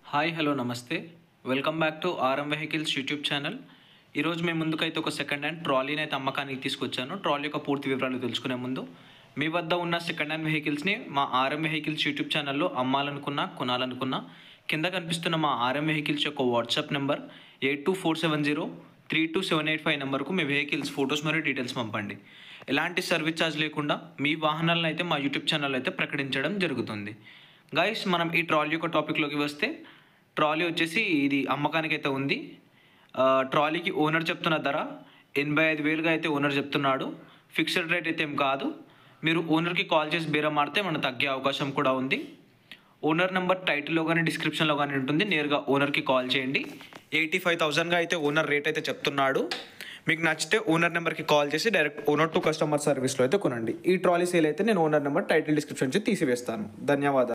hi hello నమస్తే welcome back to RM vehicles YouTube channel ఈరోజు మేము ముందుకైతే ఒక సెకండ్ హ్యాండ్ ట్రాలీని అయితే అమ్మకానికి తీసుకొచ్చాను ట్రాలీ యొక్క పూర్తి వివరాలు తెలుసుకునే ముందు మీ వద్ద ఉన్న సెకండ్ హ్యాండ్ వెహికల్స్ని మా ఆర్ఎం వెహికల్స్ యూట్యూబ్ ఛానల్లో అమ్మాలనుకున్నా కొనాలనుకున్నా కింద కనిపిస్తున్న మా ఆర్ఎం వెహికల్స్ యొక్క WhatsApp number eight two four seven zero three two seven eight five నెంబర్కు మీ వెహికల్స్ ఫొటోస్ మరియు డీటెయిల్స్ పంపండి ఎలాంటి సర్వీస్ ఛార్జ్ లేకుండా మీ వాహనాలను అయితే మా యూట్యూబ్ ఛానల్ అయితే ప్రకటించడం జరుగుతుంది గైస్ మనం ఈ ట్రాలీ యొక్క టాపిక్లోకి వస్తే ట్రాలీ వచ్చేసి ఇది అమ్మకానికి అయితే ఉంది ఆ, ట్రాలీకి ఓనర్ చెప్తున్న ధర ఎనభై ఐదు వేలుగా అయితే ఓనర్ చెప్తున్నాడు ఫిక్స్డ్ రేట్ అయితే ఏం కాదు మీరు ఓనర్కి కాల్ చేసి బేరం ఆడితే మనం తగ్గే అవకాశం కూడా ఉంది ఓనర్ నెంబర్ టైటిల్లో కానీ డిస్క్రిప్షన్లో కానీ ఉంటుంది నేరుగా ఓనర్కి కాల్ చేయండి ఎయిటీ ఫైవ్ థౌసండ్గా అయితే ఓనర్ రేట్ అయితే చెప్తున్నాడు మీకు నచ్చితే ఓనర్ నెంబర్కి కాల్ చేసి డైరెక్ట్ ఓనర్ టు కస్టమర్ సర్వీస్లో అయితే కొనండి ఈ ట్రాలీ సేల్ అయితే నేను ఓనర్ నెంబర్ టైటిల్ డిస్క్రిప్షన్ నుంచి తీసివేస్తాను ధన్యవాదాలు